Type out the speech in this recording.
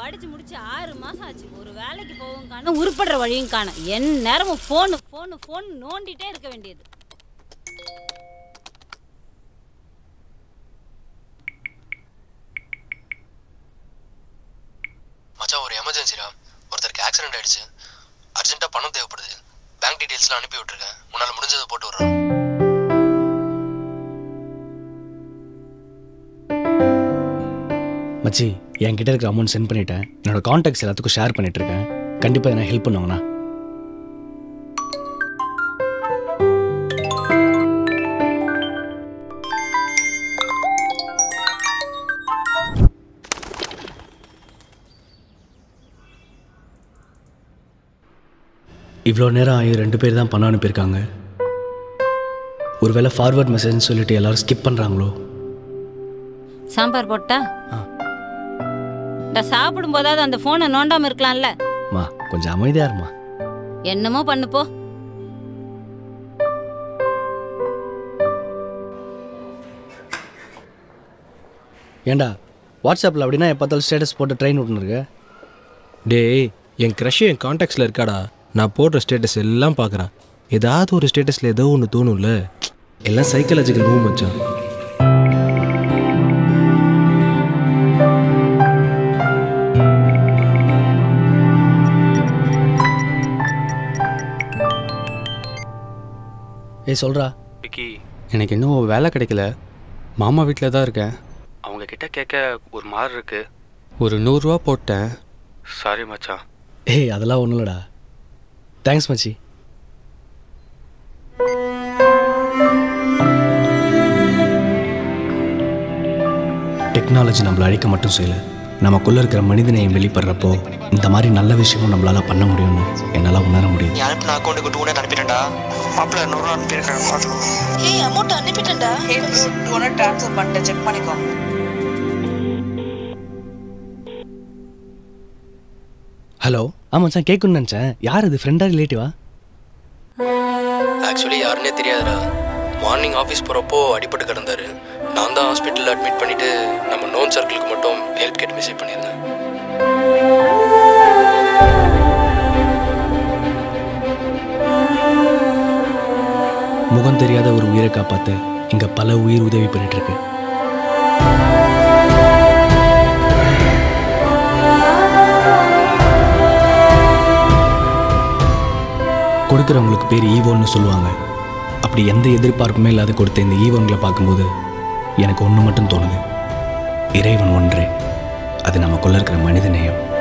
படிச்சு முடிச்சு ஆறு மாசம் ஆச்சு ஒரு வேலைக்கு போகவும் காணும் உருப்படுற வழியும் காணும் என் நேரமும் ஃபோனு ஃபோனு ஃபோன் நோண்டிட்டே இருக்க வேண்டியது மச்சான் ஒரு எமர்ஜென்சிடா ஒருத்தருக்கு ஆக்சிடென்ட் ஆயிடுச்சு அர்ஜென்ட்டா பணம் தேவைப்படுது பேங்க் டீடைல்ஸ்லாம் அனுப்பி விட்டுருக்கேன் உன்னால முடிஞ்சதை போட்டு விட்றேன் மச்சி என்கிட்ட இருக்கிற அமௌண்ட் சென்ட் பண்ணிட்டேன் என்னோட காண்டாக்ட்ஸ் எல்லாத்துக்கும் ஷேர் பண்ணிட்டு இருக்கேன் கண்டிப்பாக என்ன ஹெல்ப் பண்ணுவாங்கண்ணா இவ்வளோ நேரம் ஆகி ரெண்டு பேர் தான் பணம் அனுப்பியிருக்காங்க ஒருவேளை ஃபார்வர்ட் மெசேஜ்னு சொல்லிட்டு எல்லாரும் ஸ்கிப் பண்ணுறாங்களோ சாம்பார் போட்டா ஆ. நான் சாப்பிடும் போதாவது அந்த ஃபோனை நோண்டாம இருக்கலாம்ல மா கொஞ்சம் அமைதியாக இருமா என்னமோ பண்ணு போ ஏண்டா வாட்ஸ்அப்பில் அப்படின்னா எப்போ பார்த்தாலும் ஸ்டேட்டஸ் போட்டு ட்ரெயின் விட்டுன்னு இருக்க டேய் என் க்ரஷ் என் காண்டாக்ட்ஸில் இருக்காடா நான் போடுற ஸ்டேட்டஸ் எல்லாம் பார்க்குறேன் ஏதாவது ஒரு ஸ்டேட்டஸில் ஏதோ ஒன்று தோணும்ல எல்லாம் சைக்காலஜிக்கல் மூவ் மச்சான் ஏய் சொல்கிறா விக்கி எனக்கு இன்னும் வேலை கிடைக்கல மாமா வீட்டில் தான் இருக்கேன் அவங்க கிட்ட கேட்க ஒரு மாதிரி இருக்கு ஒரு நூறுரூவா போட்டேன் சாரி மச்சான் ஏய் அதெல்லாம் ஒன்றும் இல்லைடா தேங்க்ஸ் மச்சி டெக்னாலஜி நம்மளை அழிக்க மட்டும் செய்யல நமக்குள்ள இருக்கிற மனிதநேயம் வெளிப்படுறப்போ இந்த மாதிரி நல்ல விஷயமும் நம்மளால பண்ண முடியும்னு என்னால் உணர முடியுது நீ அனுப்பின அக்கௌண்ட்டுக்கு டூ ஹண்ட்ரட் அனுப்பிட்டேன்டா மாப்பிள்ள நூறுரூவா அனுப்பியிருக்கேன் பார்த்துக்கோ ஏய் அமௌண்ட் அனுப்பிட்டேன்டா hey bro two hundred transfer பண்ணிட்டேன் செக் பண்ணிக்கோ ஹலோ ஆமாம் மச்சான் கேட்கணும்னு நினச்சேன் யார் இது ஃப்ரெண்டா ரிலேட்டிவா ஆக்சுவலி யாருன்னே தெரியாதுடா மார்னிங் ஆஃபீஸ் போகிறப்போ அடிபட்டு கிடந்தாரு நான் தான் ஹாஸ்பிட்டலில் அட்மிட் பண்ணிவிட்டு நம்ம நோன் சர்க்கிளுக்கு மட்டும் ஹெல்ப் கேட்டு மெசேஜ் பண்ணியிருந்தேன் முகம் தெரியாத ஒரு உயிரை காப்பாற்ற இங்கே பல உயிர் உதவி பண்ணிட்டு இருக்கு கொடுக்குறவங்களுக்கு பேர் ஈவோன்னு சொல்லுவாங்க அப்படி எந்த எதிர்பார்ப்புமே இல்லாத கொடுத்த இந்த ஈவோன்களை பார்க்கும்போது எனக்கு ஒன்று மட்டும் தோணுது இறைவன் ஒன்றே அது நமக்குள்ள இருக்கிற மனித நேயம்